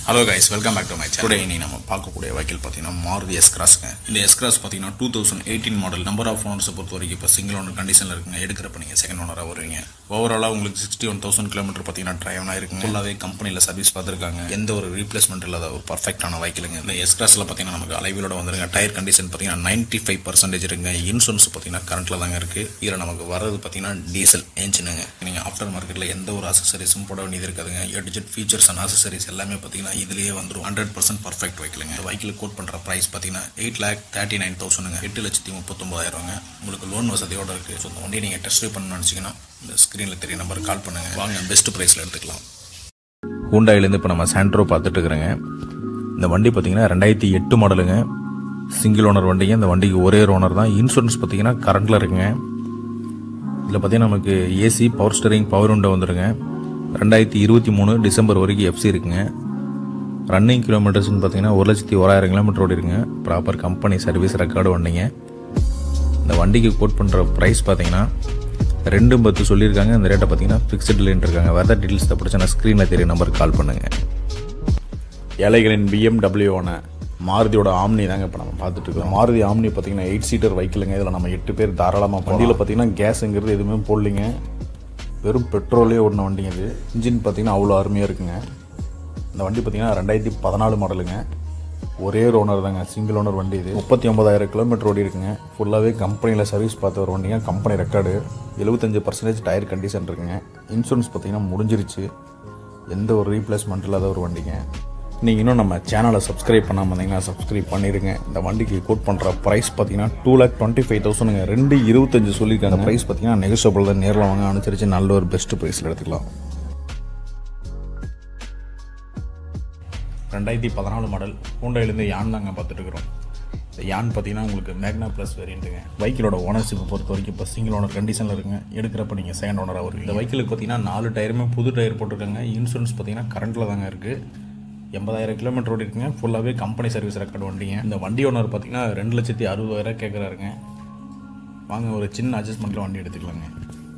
hello guys welcome back to my channel இனி நம்ம பார்க்கக்கூடிய வெஹிக்கிள் பார்த்தீங்கன்னா மாருதி எஸ் கிராஸ்ங்க இந்த எஸ் கிராஸ் பார்த்தீங்கன்னா two thousand eighteen model number of ஓனர்ஸை பொறுத்த வரைக்கும் இப்போ சிங்கிள் ஓனர் கண்டிஷனில் இருக்குங்க எடுக்கிறப்ப நீங்கள் செகண்ட் ஓனராக வருவீங்க ஓவராலாக உங்களுக்கு சிக்ஸ்டி ஒன் தௌசண்ட் கிலோமீட்டர் பார்த்தீங்கன்னா டிரைவ் ஆயிருக்குங்க ஃபுல்லாகவே கம்பெனியில் சர்வீஸ் பார்த்துருக்காங்க எந்த ஒரு ரீப்ளேஸ்மெண்ட் இல்லாத ஒரு பர்ஃபெக்டான வெஹிக்கிளுங்க இந்த எஸ் கிராஸில் பார்த்தீங்கன்னா நமக்கு அலைவிலோட வந்துருங்க டயர் கண்டிஷன் பார்த்தீங்கன்னா நைன்ட்டி ஃபைவ் பர்சன்டேஜ் இருக்குங்க இன்சூரன்ஸ் பார்த்தீங்கன்னா கரண்ட்டில் தாங்க இருக்குது இதில் நமக்கு வரது பார்த்தீங்கன்னா டீசல் என்ஜினுங்க நீங்கள் ஆஃப்டர் மார்க்கெட்டில் எந்த ஒரு அசசரிஸும் போட வேண்டியது இருக்காதுங்க எடிஜெட் ஃபீச்சர்ஸ் அண்ட் அசசரிஸ் எல்லாமே பார்த்தீங்கன்னா இதுலேயே வந்துடும் ஹண்ட்ரட் பர்சன்ட் பர்ஃபெக்ட் வைக்கலுங்க இந்த வெஹிக்கிள் கோட் பண்ணுற ப்ரைஸ் பார்த்தீங்கன்னா எயிட் லேக் தேர்ட்டி நைன் தௌசண்ட்ங்க எட்டு லட்சத்தி முப்பத்தொம்பதாயிரங்க உங்களுக்கு லோன் வசதியோட இருக்குது ஸோ இந்த வண்டியை நீங்கள் டெஸ்ட் ட்ரைவ் பண்ணணும்னு நினச்சிங்கன்னா இந்த ஸ்க்ரீனில் தெரிய நம்பருக்கு கால் பண்ணுங்கள் வாங்க பெஸ்ட் ப்ரைஸில் எடுத்துக்கலாம் ஹூண்டாயிலேருந்து இப்போ நம்ம சாண்ட்ரோ பார்த்துட்டு இருக்கிறேங்க இந்த வண்டி பார்த்தீங்கன்னா ரெண்டாயிரத்தி எட்டு மாடலுங்க சிங்கிள் ஓனர் வண்டிங்க இந்த வண்டிக்கு ஒரே ஓனர் தான் இன்சூரன்ஸ் பார்த்தீங்கன்னா கரண்டில் இருக்குங்க இதில் பார்த்தீங்கன்னா நமக்கு ஏசி பவர் ஸ்டரிங் பவர் உண்டை வந்துருங்க ரெண்டாயிரத்தி இருபத்தி மூணு டிசம்பர் வரைக்கும் எஃப்சி இருக்குங்க ரன்னிங் கிலோமீட்டர்ஸ்னு பார்த்தீங்கன்னா ஒரு லட்சத்தி ஓராயிரம் கிலோமீட்டர் ஓடிருங்க ப்ராப்பர் கம்பெனி சர்வீஸ் ரெக்கார்டு வண்டிங்க இந்த வண்டிக்கு கோட் பண்ணுற ப்ரைஸ் பார்த்தீங்கன்னா ரெண்டு பத்து சொல்லியிருக்காங்க இந்த ரேட்டை பார்த்தீங்கன்னா ஃபிக்ஸ்டு லேன் இருக்காங்க வேறு டீட்டெயில்ஸ் பிடிச்சா ஸ்க்ரீனில் தெரிய நம்பருக்கு கால் பண்ணுங்கள் ஏழைகளின் பிஎம்டபிள்யூவான மாருதியோட ஆம்னி தாங்க இப்போ நம்ம பார்த்துட்டு இருக்கோம் மாருதி ஆம்னி பார்த்தீங்கன்னா எயிட் சீட்டர் வைக்கலுங்க இதில் நம்ம எட்டு பேர் தாராளமாக வண்டியில் பார்த்தீங்கன்னா கேஸுங்கிறது எதுவுமே போடலிங்க வெறும் பெட்ரோலே ஓடின வண்டிங்க இது இன்ஜின் பார்த்தீங்கன்னா அவ்வளோ அருமையாக இருக்குங்க இந்த வண்டி பார்த்தீங்கன்னா ரெண்டாயிரத்தி பதினாலு மாடலுங்க ஒரே ஒரு ஓனர் தாங்க சிங்கிள் ஓனர் வண்டி இது முப்பத்தி ஒன்பதாயிரம் கிலோமீட்டர் ஓடி இருக்குங்க ஃபுல்லாகவே கம்பெனியில் சர்வீஸ் பார்த்த ஒரு வண்டிங்க கம்பெனி ரெக்கார்டு எழுபத்தஞ்சு பர்சன்டேஜ் டயர் கண்டிஷன் இருக்குங்க இன்சூரன்ஸ் பார்த்தீங்கன்னா முடிஞ்சிருச்சு எந்த ஒரு ரீப்ளேஸ்மெண்ட் இல்லாத ஒரு வண்டிங்க நீங்கள் இன்னும் நம்ம சேனலை சப்ஸ்கிரைப் பண்ணாமல் இருந்தீங்கன்னா சப்ஸ்கிரைப் பண்ணிடுங்க இந்த வண்டிக்கு கோட் பண்ணுற ப்ரைஸ் பார்த்தீங்கன்னா டூ லேக் டுவெண்ட்டி ஃபைவ் தௌசண்ட்ங்க ரெண்டு இருபத்தஞ்சு சொல்லியிருக்காங்க ப்ரைஸ் பார்த்தீங்கன்னா நெகோசியபிள் தான் நேரில் வாங்க அனுசரித்து நல்ல ஒரு பெஸ்ட் ப்ரைஸில் எடுத்துக்கலாம் ரெண்டாயிரத்தி பதினாலு மாடல் ஹூண்டாயிலேருந்து யான் தாங்க பார்த்துட்டு இருக்கிறோம் இந்த யான் பார்த்தீங்கன்னா உங்களுக்கு மேக்னா ப்ளஸ் வேரியண்ட்டுங்க வெஹிக்கிளோட ஓனர்ஷிப்பை பொறுத்த வரைக்கும் இப்போ சிங்கிள் ஓனர் கண்டிஷனில் இருக்குங்க எடுக்கிறப்ப நீங்கள் செகண்ட் ஓனராக வருவீங்க இந்த வெஹிக்கிளுக்கு பார்த்தீங்கன்னா நாலு டயருமே புது டயர் போட்டிருக்காங்க இன்சூரன்ஸ் பார்த்தீங்கன்னா கரண்ட்டில் தாங்க இருக்குது எண்பதாயிரம் கிலோமீட்டர் ஓடி இருக்குங்க ஃபுல்லாகவே கம்பெனி சர்வீஸ் ரெக்கார்டு வண்டிங்க இந்த வண்டி ஓனர் பார்த்தீங்கன்னா ரெண்டு லட்சத்தி அறுபதாயிரம் கேட்குறாருங்க வாங்க ஒரு சின்ன அட்ஜஸ்ட்மெண்ட்டில் வண்டி எடுத்துக்கலாங்க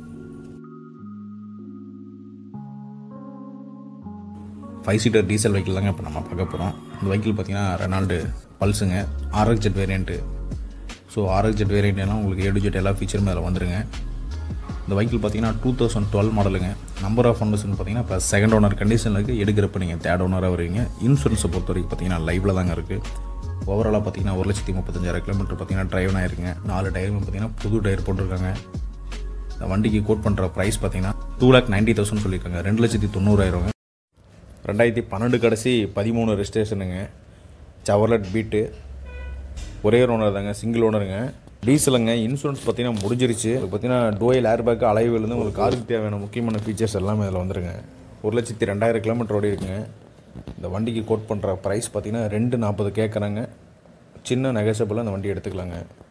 ஃபைவ் சீட்டர் டீசல் வெஹிக்கிள் தாங்க இப்போ நம்ம பார்க்க போகிறோம் இந்த வெஹிக்கிள் பார்த்தீங்கன்னா ரெனால்டு பல்ஸுங்க RX Z variant so RX Z variant எல்லாம் உங்களுக்கு ஏடு ஜெட் எல்லா ஃபீச்சருமே அதில் வந்துருங்க இந்த வெஹிக்கிள் பார்த்தீங்கன்னா டூ தௌசண்ட் டுவெல் மாடலுங்க நம்பர் ஆஃப் ஓனர்ஸ்னு பார்த்தீங்கன்னா இப்போ செகண்ட் ஓனர் கண்டிஷனில் இருக்குது எடுக்கிறப்ப நீங்கள் தேர்ட் ஓனராக வருவீங்க இன்சூரன்ஸை பொறுத்த வரைக்கும் பார்த்தீங்கன்னா லைவில் தாங்க இருக்குது ஓவராலாக பார்த்தீங்கன்னா ஒரு லட்சத்தி முப்பத்தஞ்சாயிரம் கிலோமீட்டர் பார்த்தீங்கன்னா ட்ரைவ் ஆயிருங்க நாலு டயருமே பார்த்தீங்கன்னா புது டயர் போட்டிருக்காங்க இந்த வண்டிக்கு கோட் பண்ணுற ப்ரைஸ் பார்த்தீங்கன்னா டூ லேக் நைன்ட்டி தௌசண்ட் சொல்லியிருக்காங்க ரெண்டு லட்சத்தி தொண்ணூறாயிரங்க ரெண்டாயிரத்தி பன்னெண்டு கடைசி பதிமூணு ரெஜிஸ்ட்ரேஷனுங்க சவர்லட் பீட்டு ஒரே ஒரு ஓனர் தாங்க சிங்கிள் ஓனருங்க டீசலுங்க இன்சூரன்ஸ் பார்த்தீங்கன்னா முடிஞ்சிருச்சு அது பார்த்தீங்கன்னா டோயல் ஏர் பேக் அலைவிலேருந்து உங்களுக்கு காருக்கு தேவையான முக்கியமான ஃபீச்சர்ஸ் எல்லாமே அதில் வந்துருங்க ஒரு லட்சத்தி ரெண்டாயிரம் கிலோமீட்டர் ஓடி இருக்குங்க இந்த வண்டிக்கு கோட் பண்ணுற ப்ரைஸ் பார்த்தீங்கன்னா ரெண்டு நாற்பது கேட்குறாங்க சின்ன நெகசபிளாக அந்த வண்டி எடுத்துக்கலாங்க